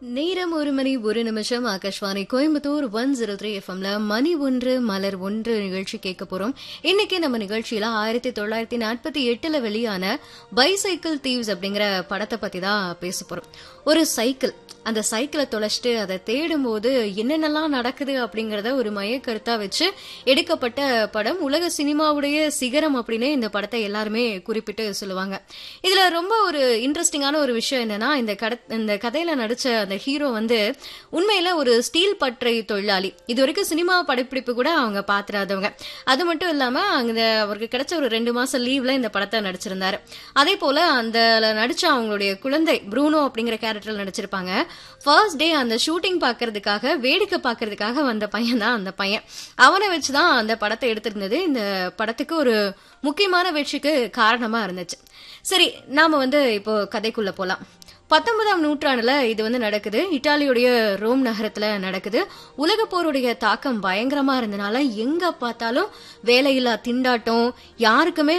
நேரம் ஒரு மணி ஒரு நிமிஷம் Akashvani Coimbatore one zero three எஃப்எம்ல மணி ஒன்று மலர் ஒன்று நிகழ்ச்சி கேட்க போறோம் இன்னைக்கு நம்ம நிகழ்ச்சியில ஆயிரத்தி தொள்ளாயிரத்தி நாற்பத்தி எட்டுல வெளியான பைசைக்கிள் தீவ்ஸ் அப்படிங்கிற படத்தை பத்தி தான் பேச போறோம் ஒரு சைக்கிள் அந்த சைக்கிளை தொலைச்சிட்டு அதை தேடும் போது என்னென்னலாம் நடக்குது அப்படிங்கறத ஒரு மையக்கருத்தா வச்சு எடுக்கப்பட்ட படம் உலக சினிமாவுடைய சிகரம் அப்படின்னு இந்த படத்தை எல்லாருமே குறிப்பிட்டு சொல்லுவாங்க இதுல ரொம்ப ஒரு இன்ட்ரெஸ்டிங்கான ஒரு விஷயம் என்னன்னா இந்த கட இந்த கதையில நடிச்ச அந்த ஹீரோ வந்து உண்மையில ஒரு ஸ்டீல் பற்றை தொழிலாளி இது வரைக்கும் சினிமா படப்பிடிப்பு கூட அவங்க பாத்துறாதவங்க அது மட்டும் இல்லாம அங்க அவருக்கு கிடைச்ச ஒரு ரெண்டு மாசம் லீவ்ல இந்த படத்தை நடிச்சிருந்தாரு அதே போல அந்த நடிச்ச அவங்களுடைய குழந்தை ப்ரூனோ அப்படிங்கிற கேரக்டர்ல நடிச்சிருப்பாங்க ஃபர்ஸ்ட் டே அந்த ஷூட்டிங் பாக்குறதுக்காக வேடிக்கை பாக்குறதுக்காக வந்த பையன் தான் அந்த பையன் அவனை வச்சுதான் அந்த படத்தை எடுத்திருந்தது இந்த படத்துக்கு ஒரு முக்கியமான வெற்றிக்கு காரணமா இருந்துச்சு சரி நாம வந்து இப்போ கதைக்குள்ள போலாம் பத்தொன்பதாம் நூற்றாண்டுல இது வந்து நடக்குது இட்டாலியுடைய ரோம் நகரத்துல நடக்குது உலக போருடைய தாக்கம் பயங்கரமா இருந்தனால எங்க பார்த்தாலும் வேலையில்லா திண்டாட்டம் யாருக்குமே